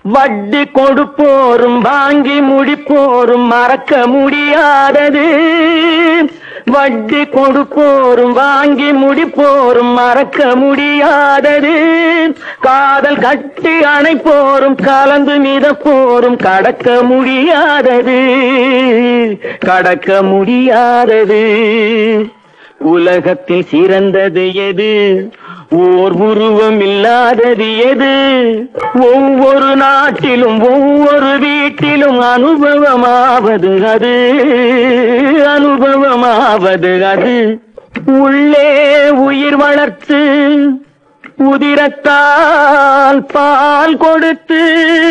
வட்டி கொடுப்போரும் வாங்கி முடிப்போரும் மறக்க முடியாதது வட்டி கொடுப்போரும் வாங்கி முடிப்போரும் மறக்க முடியாதது காதல் கட்டி அணைப்போரும் கலந்து மிதப்போரும் கடக்க முடியாதது கடக்க முடியாதது உலகத்தில் சிறந்தது எது ஓர் உருவம் இல்லாதது எது ஒவ்வொரு நாட்டிலும் ஒவ்வொரு வீட்டிலும் அனுபவமாவது அது அனுபவமாவது அது உள்ளே உயிர் வளர்த்து உதிரத்தால் பால் கொடுத்து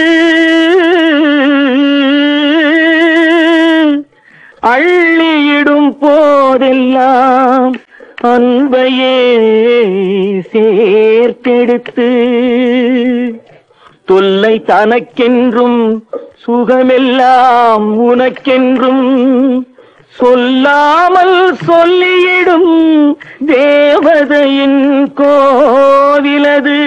அள்ளியிடும் போதெல்லாம் அன்பையே சேர்த்தெடுத்து தொல்லை தனக்கென்றும் சுகமெல்லாம் உனக்கென்றும் சொல்லாமல் சொல்லியிடும் தேவதையின் கோவிலது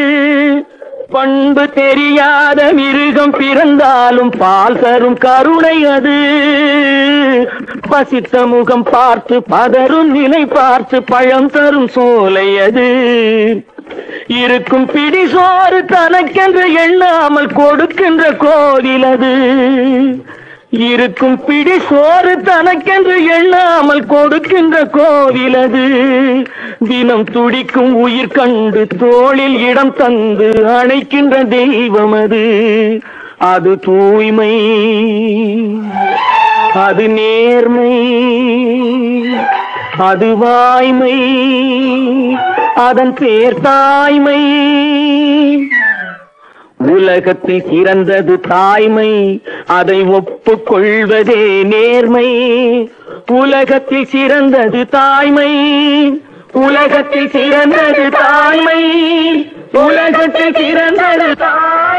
பண்பு தெரியாத மிருகம் பிறந்தாலும் பால் தரும் கருணை அது பசித்த முகம் பார்த்து பதரும் நிலை பார்த்து பழம் தரும் சோலை அது இருக்கும் பிடி சோறு தனக்கென்று எண்ணாமல் கொடுக்கின்ற கோவில் அது இருக்கும் பிடி சோறு தனக்கென்று எண்ணாமல் கொடுக்கின்ற கோவில் அது தினம் துடிக்கும் உயிர் கண்டு தோளில் இடம் தந்து அணைக்கின்ற தெய்வம் அது அது தூய்மை அது நேர்மை அது வாய்மை அதன் பேர் தாய்மை உலகத்தில் சிறந்தது தாய்மை அதை ஒப்புக்கொள்வதே நேர்மை உலகத்தில் சிறந்தது தாய்மை உலகத்தில் சிறந்தது தாய்மை உலகத்தில் சிறந்தது தாய்மை